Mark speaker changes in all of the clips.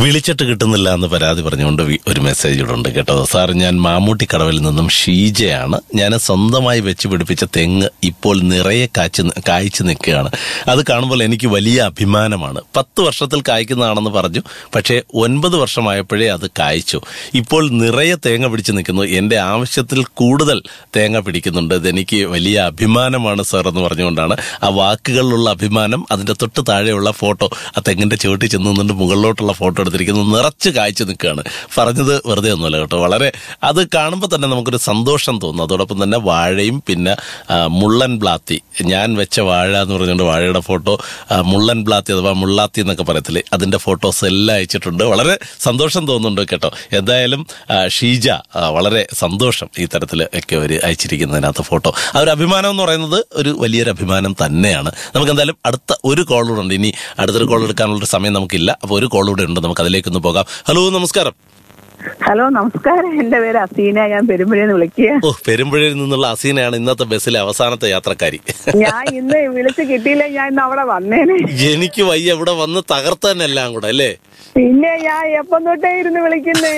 Speaker 1: വിളിച്ചിട്ട് കിട്ടുന്നില്ല എന്ന് പരാതി പറഞ്ഞുകൊണ്ട് വി- ഒരു മെസ്സേജ് ഇവിടെ ഉണ്ട് കേട്ടോ സാർ ഞാൻ മാമ്മൂട്ടി കടവിൽ നിന്നും ഷീജയാണ് ഞാൻ സ്വന്തമായി വെച്ച് പിടിപ്പിച്ച തെങ്ങ് ഇപ്പോൾ നിറയെ കാച്ചു കായ്ച്ചു നിൽക്കുകയാണ് അത് കാണുമ്പോൾ എനിക്ക് വലിയ അഭിമാനമാണ് പത്ത് വർഷത്തിൽ കായ്ക്കുന്നതാണെന്ന് പറഞ്ഞു പക്ഷേ ഒൻപത് വർഷമായപ്പോഴേ അത് കായ്ച്ചു ഇപ്പോൾ നിറയെ തേങ്ങ പിടിച്ചു നിൽക്കുന്നു എന്റെ ആവശ്യത്തിൽ കൂടുതൽ തേങ്ങ പിടിക്കുന്നുണ്ട് ഇതെനിക്ക് വലിയ അഭിമാനമാണ് സാർ എന്ന് പറഞ്ഞുകൊണ്ടാണ് ആ വാക്കുകളിലുള്ള അഭിമാനം അതിന്റെ തൊട്ട് താഴെയുള്ള ഫോട്ടോ ആ തെങ്ങിന്റെ ചുവട്ടിൽ ചെന്ന് നിന്നുകൊണ്ട് മുകളിലോട്ടുള്ള ഫോട്ടോ എടുത്തിരിക്കുന്നത് നിറച്ച് കായ്ച്ചു നിൽക്കുകയാണ് പറഞ്ഞത് വെറുതെ ഒന്നുമല്ല കേട്ടോ വളരെ അത് കാണുമ്പോൾ തന്നെ നമുക്കൊരു സന്തോഷം തോന്നും അതോടൊപ്പം തന്നെ വാഴയും പിന്നെ ആ, മുള്ളൻ ബ്ലാത്തി ഞാൻ വെച്ച വാഴ എന്ന് പറഞ്ഞുകൊണ്ട് വാഴയുടെ ഫോട്ടോ ആ, മുള്ളൻ ബ്ലാത്തി അഥവാ മുള്ളാത്തി എന്നൊക്കെ പറയത്തില്ലേ അതിന്റെ ഫോട്ടോസ് എല്ലാം അയച്ചിട്ടുണ്ട് വളരെ സന്തോഷം തോന്നുന്നുണ്ട് കേട്ടോ എന്തായാലും ആ, ഷീജ ആ, വളരെ സന്തോഷം ഈ തരത്തിൽ ഒക്കെ അവർ അയച്ചിരിക്കുന്നതിനകത്ത് ഫോട്ടോ ആ ഒരു അഭിമാനം എന്ന് പറയുന്നത് ഒരു വലിയൊരു അഭിമാനം തന്നെയാണ് നമുക്ക് എന്തായാലും അടുത്ത ഒരു കോൾ കൂടെ ഉണ്ട് ഇനി അടുത്തൊരു കോൾ എടുക്കാനുള്ള സമയം നമുക്കില്ല അപ്പോൾ ഒരു കോൾ കൂടെ ഉണ്ട് നമുക്ക് അതിലേക്കൊന്ന് പോകാം ഹലോ നമസ്കാരം
Speaker 2: ഹലോ നമസ്കാരം എന്റെ പേര് അസീന ഞാൻ പെരുമ്പഴേന്ന് വിളിക്കുക
Speaker 1: ഓ പെരുമ്പഴയിൽ നിന്നുള്ള അസീനയാണ് ഇന്നത്തെ ബസ്സിലെ അവസാനത്തെ യാത്രക്കാരി
Speaker 2: ഞാൻ ഇന്ന് വിളിച്ച് കിട്ടിയില്ല ഞാൻ ഇന്ന് അവിടെ വന്നേനെ
Speaker 1: എനിക്ക് വയ്യ ഇവിടെ വന്ന് തകർത്ത തന്നെ എല്ലാം കൂടെ അല്ലേ
Speaker 2: പിന്നെ ഞാൻ എപ്പം തൊട്ടേ ഇരുന്ന് വിളിക്കുന്നേ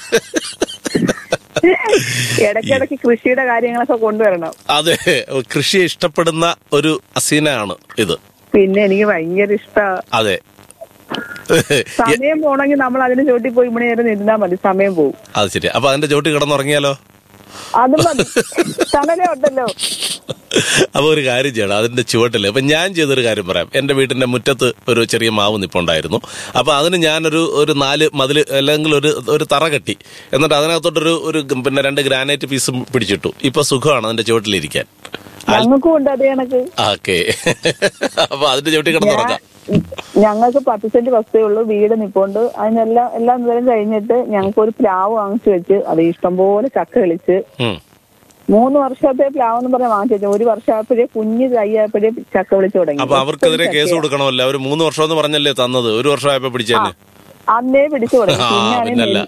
Speaker 2: ഇടയ്ക്കിടയ്ക്ക് കൃഷിയുടെ കാര്യങ്ങളൊക്കെ കൊണ്ടുവരണം
Speaker 1: അതെ കൃഷിയെ ഇഷ്ടപ്പെടുന്ന ഒരു അസീനയാണ് ഇത്
Speaker 2: പിന്നെ എനിക്ക് ഭയങ്കര ഇഷ്ട
Speaker 1: അതെ
Speaker 2: സമയം പോണെങ്കിൽ നമ്മൾ അതിന് ചോട്ടി പോയി ഇവിടെ നേരം നിന്നാ മതി സമയം പോകും
Speaker 1: അത് ശരി അപ്പൊ അതിന്റെ ചോട്ടി കിടന്നുറങ്ങിയാലോ
Speaker 2: അത് മതി തണലേ ഉണ്ടല്ലോ
Speaker 1: അപ്പൊ ഒരു കാര്യം ചെയ്യണം അതിന്റെ ചുവട്ടില് അപ്പൊ ഞാൻ ചെയ്തൊരു കാര്യം പറയാം എന്റെ വീട്ടിന്റെ മുറ്റത്ത് ഒരു ചെറിയ മാവ് നിപ്പുണ്ടായിരുന്നു അപ്പൊ അതിന് ഞാനൊരു ഒരു നാല് മതില് അല്ലെങ്കിൽ ഒരു ഒരു തറ കെട്ടി എന്നിട്ട് അതിനകത്തോട്ടൊരു ഒരു ഗ- പിന്നെ രണ്ട് ഗ്രാനൈറ്റ് പീസും പിടിച്ചിട്ടു ഇപ്പൊ സുഖമാണ് അതിന്റെ ചുവട്ടിലിരിക്കാൻ
Speaker 2: ഞങ്ങൾക്കും ഉണ്ട് അതേ കണക്ക്
Speaker 1: ഓക്കെ അപ്പൊ അതിന്റെ ചുവട്ടി കിടന്നുറങ്ങാം
Speaker 2: ഞങ്ങൾക്ക് പത്ത് സെന്റ് വസ്തുവേ ഉള്ളൂ വീട് നിപ്പോണ്ട് അതിനെല്ലാം എല്ലാം നേരം കഴിഞ്ഞിട്ട് ഞങ്ങൾക്ക് ഒരു പ്ലാവ് വാങ്ങിച്ചു വെച്ച് അത് ഇഷ്ടംപോലെ ചക്ക കളിച്ച്
Speaker 1: ഉം.
Speaker 2: മൂന്ന് വർഷത്തെ പ്ലാവ് എന്ന് പറഞ്ഞാൽ വാങ്ങിച്ചു വെച്ചു ഒരു വർഷമായപ്പോഴേ കുഞ്ഞ് കൈയായപ്പോഴേ ചക്ക വിളിച്ചു തുടങ്ങി
Speaker 1: അപ്പൊ അവർക്കെതിരെ
Speaker 2: ഒത്തിരി
Speaker 1: കേസ്
Speaker 2: ചക്കയാ.
Speaker 1: കൊടുക്കണമല്ലോ അവര് മൂന്ന് വർഷം എന്ന് പറഞ്ഞല്ലേ തന്നത് ഒരു വർഷമായപ്പോ പിടിച്ചതന്നെ
Speaker 2: അന്നേ പിടിച്ചു തുടങ്ങി
Speaker 1: ആ
Speaker 2: പിന്നാണ്
Speaker 1: പിന്നല്ല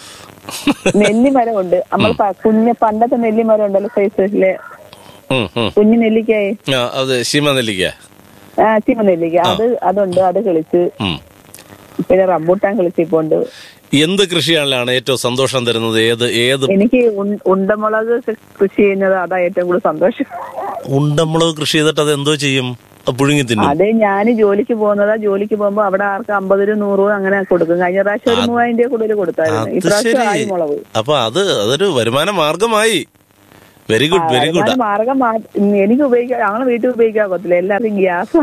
Speaker 2: നെല്ലിമരം ഉണ്ട് നമ്മൾ പ- കുഞ്ഞ് പണ്ടത്തെ നെല്ലിമരം ഉണ്ടല്ലോ സൈസിലെ
Speaker 1: ഉം, ഉം.
Speaker 2: കുഞ്ഞു നെല്ലിക്കായി
Speaker 1: ആ, അത് ശീമ നെല്ലിക്ക
Speaker 2: ആ ചീമ നെല്ലിക്ക അത് അതുണ്ട് അത് കളിച്ച്
Speaker 1: ഉം.
Speaker 2: പിന്നെ റംബൂട്ടാൻ കളിച്ചിപ്പോണ്ട്
Speaker 1: എന്ത് കൃഷിയാണല്ലാണ് ഏറ്റവും സന്തോഷം തരുന്നത് ഏത് ഏത്
Speaker 2: എനിക്ക് ഉൺ- ഉണ്ടമുളക് കൃഷി ചെയ്യുന്നത് അതാ ഏറ്റവും കൂടുതൽ സന്തോഷം
Speaker 1: ഉണ്ടമുളക് കൃഷി ചെയ്തിട്ട് അത് എന്തോ ചെയ്യും അത് പുഴുങ്ങി തിന്നും
Speaker 2: അത് ഞാൻ ജോലിക്ക് പോകുന്നതാ ജോലിക്ക് പോകുമ്പോ അവിടെ ആർക്ക് അമ്പത് രൂപ നൂറ് രൂപ അങ്ങനെ കൊടുക്കും കഴിഞ്ഞ പ്രാവശ്യം ഒരു മൂവായിരം രൂപ കൂടുതൽ കൊടുത്തായിരുന്നു
Speaker 1: അത്
Speaker 2: ഇപ്രാവശ്യം
Speaker 1: ശരി
Speaker 2: ആയി മുളക്
Speaker 1: അപ്പൊ അത് അതൊരു വരുമാന മാർഗമായി വെരി ഗുഡ് വെരി ഗുഡ്
Speaker 2: വരുമാന മാർഗം മാ- എനിക്ക് ഉപയോഗിക്കാൻ ഞങ്ങളെ വീട്ടിൽ ഉപയോഗിക്കാൻ പറ്റില്ല എല്ലാവർക്കും ഗ്യാസ്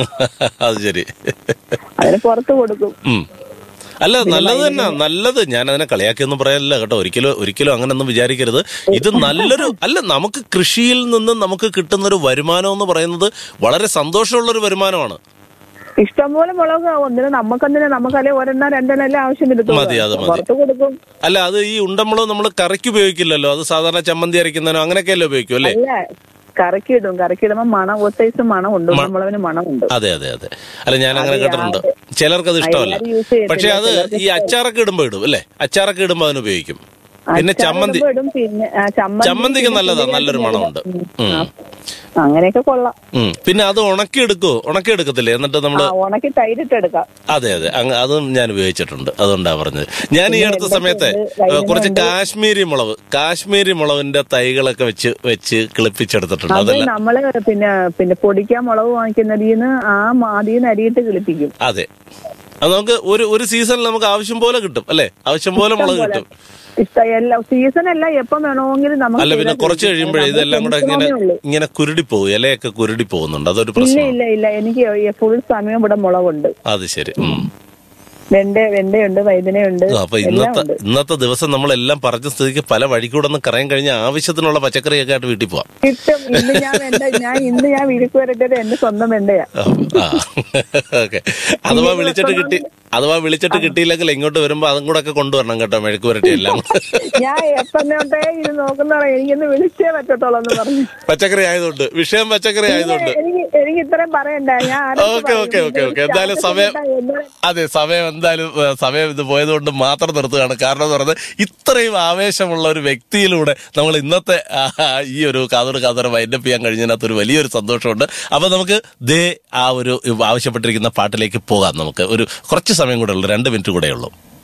Speaker 1: അത് ശരി
Speaker 2: അതിന് പുറത്ത് കൊടുക്കും
Speaker 1: ഉം. അല്ല നല്ലത് തന്നെ നല്ലത് ഞാൻ അതിനെ കളിയാക്കിയൊന്നും പറയല്ല കേട്ടോ ഒരിക്കലും ഒരിക്കലും അങ്ങനൊന്നും വിചാരിക്കരുത് ഇത് നല്ലൊരു അല്ല നമുക്ക് കൃഷിയിൽ നിന്ന് നമുക്ക് കിട്ടുന്ന ഒരു വരുമാനം എന്ന് പറയുന്നത് വളരെ സന്തോഷമുള്ള ഒരു വരുമാനമാണ്
Speaker 2: ഇഷ്ടംപോലെ മുളക് ഒന്നിനും നമുക്കെന്തിനാ നമുക്കല്ലേ ഒരെണ്ണം രണ്ടെണ്ണം എല്ലാം ആവശ്യം
Speaker 1: മതി, അത് മതി.
Speaker 2: പുറത്ത് കൊടുക്കും
Speaker 1: അല്ല അത് ഈ ഉണ്ടമുളക് നമ്മൾ കറിക്ക് ഉപയോഗിക്കില്ലല്ലോ അത് സാധാരണ ചമ്മന്തി അരയ്ക്കുന്നതിനോ അങ്ങനെയൊക്കെയല്ലേ ഉപയോഗിക്കും അല്ലേ
Speaker 2: അല്ല കറക്കി ഇടും കറക്കി ഇടുമ്പോ മണം ഒത്തൈസ് മണം ഉണ്ട് മുളവിന് മണമുണ്ട്
Speaker 1: അതെ അതെ അതെ അല്ല ഞാൻ അങ്ങനെ
Speaker 2: അത്
Speaker 1: കേട്ടിട്ടുണ്ട്
Speaker 2: അത്
Speaker 1: ചിലർക്ക് അത് ഇഷ്ടമല്ല
Speaker 2: എല്ലാവരും use ചെയ്യത്തില്ല.
Speaker 1: പക്ഷെ അത്
Speaker 2: ചിലർക്ക്
Speaker 1: ഈ അച്ചാറൊക്കെ ഇടുമ്പോ ഇടും അല്ലേ അച്ചാറൊക്കെ ഇടുമ്പോ അതിന് ഉപയോഗിക്കും പിന്നെ
Speaker 2: അച്ചാർ
Speaker 1: ചമ്മന്തി
Speaker 2: ഇടുമ്പോ ഇടും പിന്നെ ആ, ചമ്മന്തി
Speaker 1: ചമ്മന്തിക്ക്
Speaker 2: പിന്നെ
Speaker 1: നല്ലതാ
Speaker 2: പുളിയായിട്ട്
Speaker 1: നല്ലൊരു മണമുണ്ട്
Speaker 2: ഉം.
Speaker 1: ഉം.
Speaker 2: ആ. അങ്ങനെയൊക്കെ കൊള്ളാം
Speaker 1: ഉം. പിന്നെ അത് ഉണക്കി എടുക്കുവോ ഉണക്കി എടുക്കത്തില്ലേ എന്നിട്ട്
Speaker 2: ആ
Speaker 1: നമ്മള്
Speaker 2: ഉണക്കി തൈരിട്ട് എടുക്കാം
Speaker 1: അതെ അതെ അങ്ങ് അതും ഞാൻ ഉപയോഗിച്ചിട്ടുണ്ട് അതുകൊണ്ടാ പറഞ്ഞത് ഞാൻ ഈ അടുത്ത സമയത്ത്
Speaker 2: എന്തൊക്കെയുണ്ട്?
Speaker 1: കുറച്ച്
Speaker 2: വൈദ്യുതി
Speaker 1: കാശ്മീരി മുളക് കാശ്മീരി മുളകിന്റെ തൈകളൊക്കെ വെച്ച് വെച്ച് കിളിപ്പിച്ചെടുത്തിട്ടുണ്ട്
Speaker 2: അത്
Speaker 1: അതല്ല
Speaker 2: നമ്മള് പിന്നെ പിന്നെ പൊടിക്കാൻ മുളക് വാങ്ങിക്കുന്നതിന്ന് ആ മാതിന്ന് അരിയിട്ട് കിളിപ്പിക്കും
Speaker 1: അതെ അത് നമുക്ക് ഒരു ഒരു സീസണിൽ നമുക്ക് ആവശ്യം പോലെ കിട്ടും അല്ലേ ആവശ്യം പോലെ മുളക് കിട്ടും
Speaker 2: ഇഷ്ട എല്ലാ സീസൺ അല്ല എപ്പം വേണമെങ്കിലും നമുക്ക്
Speaker 1: അല്ല പിന്നെ
Speaker 2: ചെയ്താൽ
Speaker 1: കുറച്ച്
Speaker 2: കിളിക്കും.
Speaker 1: കഴിയുമ്പോഴേ
Speaker 2: നമ്മൾ
Speaker 1: ഇതെല്ലാം കൂടെ ഇങ്ങനെ
Speaker 2: ശ്രമിക്കണമെന്നേ ഉള്ളൂ.
Speaker 1: ഇങ്ങനെ കുരുടി പോകും ഇലയൊക്കെ കുരുടി പോകുന്നുണ്ട് അതൊരു
Speaker 2: ഇല്ല
Speaker 1: പ്രശ്നം
Speaker 2: ഇല്ല ഇല്ല എനിക്ക് ഫുൾ സമയം ഇവിടെ മുളകുണ്ട്
Speaker 1: അത് ശരി ഉം.
Speaker 2: വെണ്ട വെണ്ടയുണ്ട് വൈദ്യനയുണ്ട്
Speaker 1: അപ്പൊ
Speaker 2: എല്ലാം
Speaker 1: ഇന്നത്തെ
Speaker 2: ഉണ്ട്
Speaker 1: ഇന്നത്തെ ദിവസം നമ്മളെല്ലാം പറഞ്ഞ സ്ഥിതിക്ക് പല വഴിക്കൂടെ ഒന്ന് കറയാൻ കഴിഞ്ഞ ആവശ്യത്തിനുള്ള പച്ചക്കറിയൊക്കെ ആയിട്ട് വീട്ടിൽ പോവാം
Speaker 2: കിട്ടും ഇന്ന് ഞാൻ വെണ്ട ഞാൻ ഇന്ന് ഞാൻ വീട്ടിൽ വരട്ടെ എന്റെ സ്വന്തം വെണ്ടയാ
Speaker 1: ആ ഓക്കെ അഥവാ വിളിച്ചിട്ട് കിട്ടി അഥവാ വിളിച്ചിട്ട് കിട്ടിയില്ലെങ്കിൽ ഇങ്ങോട്ട് വരുമ്പോ അതും കൂടെ ഒക്കെ കൊണ്ടുവരണം കേട്ടോ മെഴുക്ക് പുരട്ടി എല്ലാം
Speaker 2: ഞാൻ എപ്പം തൊട്ടേ ഇത് നോക്കുന്നതാണ് എനിക്കൊന്ന് വിളിച്ചേ പറ്റത്തുള്ളൂ എന്ന് പറഞ്ഞു
Speaker 1: പച്ചക്കറി ആയതുകൊണ്ട് വിഷയം പച്ചക്കറി ആയതുകൊണ്ട്
Speaker 2: എനിക്ക് എനിക്ക് ഇത്രയും പറയണ്ട ഞാൻ ആരോടും
Speaker 1: ഓക്കെ ഓക്കെ
Speaker 2: പറയും.
Speaker 1: ഓക്കെ ഓക്കെ എന്തായാലും
Speaker 2: സ്റ്റാറ്റസ്
Speaker 1: സമയം
Speaker 2: ഇട്ടാ എന്നോട്
Speaker 1: അതെ സമയം എന്തായാലും ഏ, സമയം ഇത് പോയതുകൊണ്ട് മാത്രം നിർത്തുകയാണ് കാരണം എന്ന് പറയുന്നത് ഇത്രയും ആവേശമുള്ള ഒരു വ്യക്തിയിലൂടെ നമ്മൾ ഇന്നത്തെ ആ, ഈ ഒരു കാതോട് കാതോട് വൈൻഡപ്പ് ചെയ്യാൻ കഴിഞ്ഞതിനകത്ത് ഒരു വലിയൊരു സന്തോഷമുണ്ട് അപ്പൊ നമുക്ക് ദേ ആ ഒരു ആവശ്യപ്പെട്ടിരിക്കുന്ന പാട്ടിലേക്ക് പോകാം നമുക്ക് ഒരു കുറച്ച് സമയം സമയം കൂടെ ഉള്ളൂ രണ്ട് മിനിറ്റ് കൂടെ ഉള്ളൂ